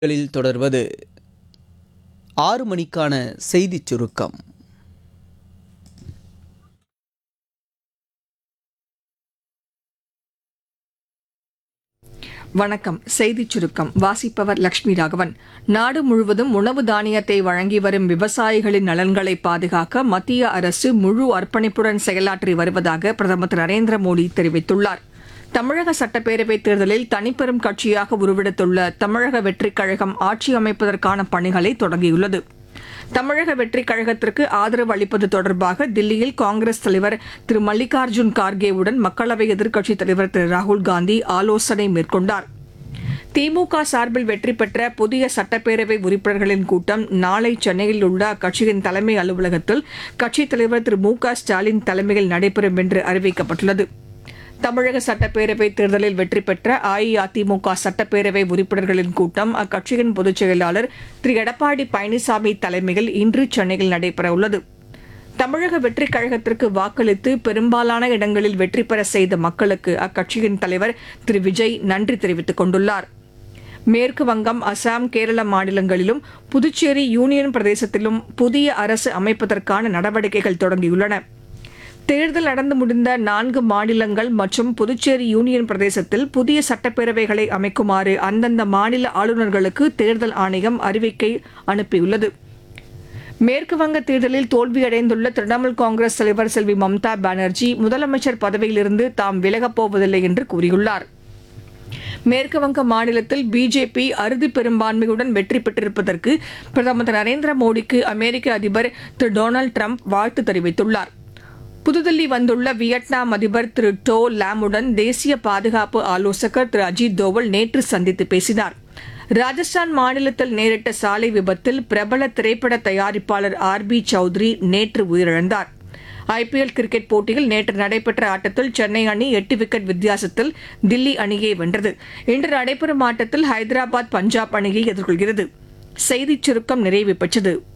களில் தொடர்வது ஆறு மணிக்கான செய்திச் சுருக்கம் வணக்கம் செய்திச் சுருக்கம் வாசிப்பவர் லட்சுமி ராகவன் நாடு முழுவதும் உணவு தானியத்தை வழங்கி வரும் விவசாயிகளின் நலன்களை பாதுகாக்க மத்திய அரசு முழு அர்ப்பணிப்புடன் செயலாற்றி வருவதாக பிரதமர் திரு நரேந்திர மோடி தெரிவித்துள்ளார் தமிழக சட்டப்பேரவைத் தேர்தலில் தனிப்பெரும் கட்சியாக உருவெடுத்துள்ள தமிழக வெற்றிக் கழகம் ஆட்சி அமைப்பதற்கான பணிகளை தொடங்கியுள்ளது தமிழக வெற்றிக் கழகத்திற்கு ஆதரவு அளிப்பது தொடர்பாக தில்லியில் காங்கிரஸ் தலைவர் திரு மல்லிகார்ஜுன் கார்கேவுடன் மக்களவை எதிர்க்கட்சித் தலைவர் திரு ராகுல் காந்தி ஆலோசனை மேற்கொண்டார் திமுக சார்பில் வெற்றி பெற்ற புதிய சட்டப்பேரவை உறுப்பினர்களின் கூட்டம் நாளை சென்னையில் உள்ள அக்கட்சியின் தலைமை அலுவலகத்தில் கட்சித் தலைவர் திரு மு க ஸ்டாலின் தலைமையில் நடைபெறும் என்று அறிவிக்கப்பட்டுள்ளது தமிழக சட்டப்பேரவை தேர்தலில் வெற்றி பெற்ற அஇஅதிமுக சட்டப்பேரவை உறுப்பினர்களின் கூட்டம் அக்கட்சியின் பொதுச் செயலாளர் திரு எடப்பாடி பழனிசாமி தலைமையில் இன்று சென்னையில் நடைபெறவுள்ளது தமிழக வெற்றிக் கழகத்திற்கு வாக்களித்து பெரும்பாலான இடங்களில் வெற்றி பெற செய்த மக்களுக்கு அக்கட்சியின் தலைவர் திரு விஜய் நன்றி தெரிவித்துக் கொண்டுள்ளார் மேற்கு வங்கம் அசாம் கேரள மாநிலங்களிலும் புதுச்சேரி யூனியன் பிரதேசத்திலும் புதிய அரசு அமைப்பதற்கான நடவடிக்கைகள் தொடங்கியுள்ளன தேர்தல் நடந்து முடிந்த நான்கு மாநிலங்கள் மற்றும் புதுச்சேரி யூனியன் பிரதேசத்தில் புதிய சட்டப்பேரவைகளை அமைக்குமாறு அந்தந்த மாநில ஆளுநர்களுக்கு தேர்தல் ஆணையம் அறிவிக்கை அனுப்பியுள்ளது மேற்கு வங்க தேர்தலில் தோல்வியடைந்துள்ள திரிணாமுல் காங்கிரஸ் தலைவர் செல்வி மம்தா பானர்ஜி முதலமைச்சர் பதவியிலிருந்து தாம் விலகப் போவதில்லை என்று கூறியுள்ளார் மேற்கு வங்க மாநிலத்தில் பிஜேபி அறுதி பெரும்பான்மையுடன் வெற்றி பெற்றிருப்பதற்கு பிரதமர் திரு நரேந்திர மோடிக்கு அமெரிக்க அதிபர் திரு டொனால்டு ட்ரம்ப் வாழ்த்து தெரிவித்துள்ளார் புதுதில்லி வந்துள்ள வியட்நாம் அதிபர் திரு டோ லாமுடன் தேசிய பாதுகாப்பு ஆலோசகர் திரு அஜித் தோவல் நேற்று சந்தித்து பேசினார் ராஜஸ்தான் மாநிலத்தில் நேரிட்ட சாலை விபத்தில் பிரபல திரைப்பட தயாரிப்பாளர் ஆர் பி சௌத்ரி நேற்று உயிரிழந்தார் ஐபிஎல் கிரிக்கெட் போட்டியில் நேற்று நடைபெற்ற ஆட்டத்தில் சென்னை அணி எட்டு விக்கெட் வித்தியாசத்தில் தில்லி அணியை வென்றது இன்று நடைபெறும் ஆட்டத்தில் ஹைதராபாத் பஞ்சாப் அணியை எதிர்கொள்கிறது செய்திச் சுருக்கம் நிறைவு பெற்றது